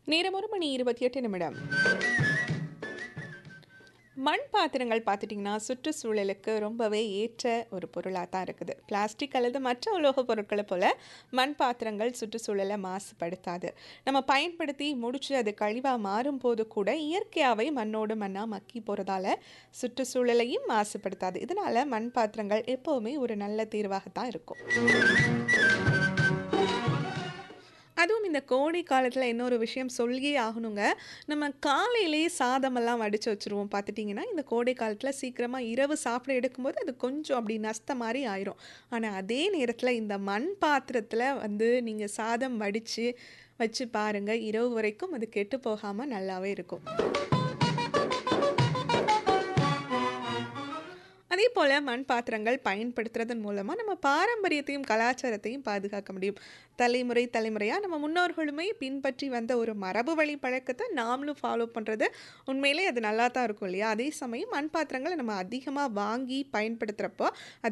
நேரம் ஒரு மணி இருபத்தி எட்டு நிமிடம் மண் பாத்திரங்கள் பார்த்துட்டிங்கன்னா சுற்றுச்சூழலுக்கு ரொம்பவே ஏற்ற ஒரு பொருளாக தான் இருக்குது பிளாஸ்டிக் அல்லது மற்ற உலோகப் பொருட்களை போல் மண் பாத்திரங்கள் சுற்றுச்சூழலை மாசுபடுத்தாது நம்ம பயன்படுத்தி முடிச்சு அது கழிவாக மாறும்போது கூட இயற்கையாகவே மண்ணோடு மண்ணாக மக்கி போகிறதால சுற்றுச்சூழலையும் மாசுபடுத்தாது இதனால் மண் பாத்திரங்கள் எப்போவுமே ஒரு நல்ல தீர்வாகத்தான் இருக்கும் அதுவும் இந்த கோடை காலத்தில் இன்னொரு விஷயம் சொல்லியே ஆகணுங்க நம்ம காலையிலேயே சாதமெல்லாம் வடித்து வச்சுருவோம் பார்த்துட்டிங்கன்னா இந்த கோடை காலத்தில் சீக்கிரமாக இரவு சாப்பிட எடுக்கும்போது அது கொஞ்சம் அப்படி நஸ்த மாதிரி ஆயிரும் ஆனால் அதே நேரத்தில் இந்த மண் பாத்திரத்தில் வந்து நீங்கள் சாதம் வடித்து வச்சு பாருங்கள் இரவு வரைக்கும் அது கெட்டு போகாமல் நல்லாவே இருக்கும் அதே போல் மண் பாத்திரங்கள் பயன்படுத்துறதன் மூலமாக நம்ம பாரம்பரியத்தையும் கலாச்சாரத்தையும் பாதுகாக்க முடியும் தலைமுறை தலைமுறையாக நம்ம முன்னோர்களுமே பின்பற்றி வந்த ஒரு மரபு வழி பழக்கத்தை நாமளும் ஃபாலோ பண்ணுறது உண்மையிலே அது நல்லா தான் இருக்கும் இல்லையா அதே சமயம் மண் பாத்திரங்களை நம்ம அதிகமாக வாங்கி பயன்படுத்துகிறப்போ அது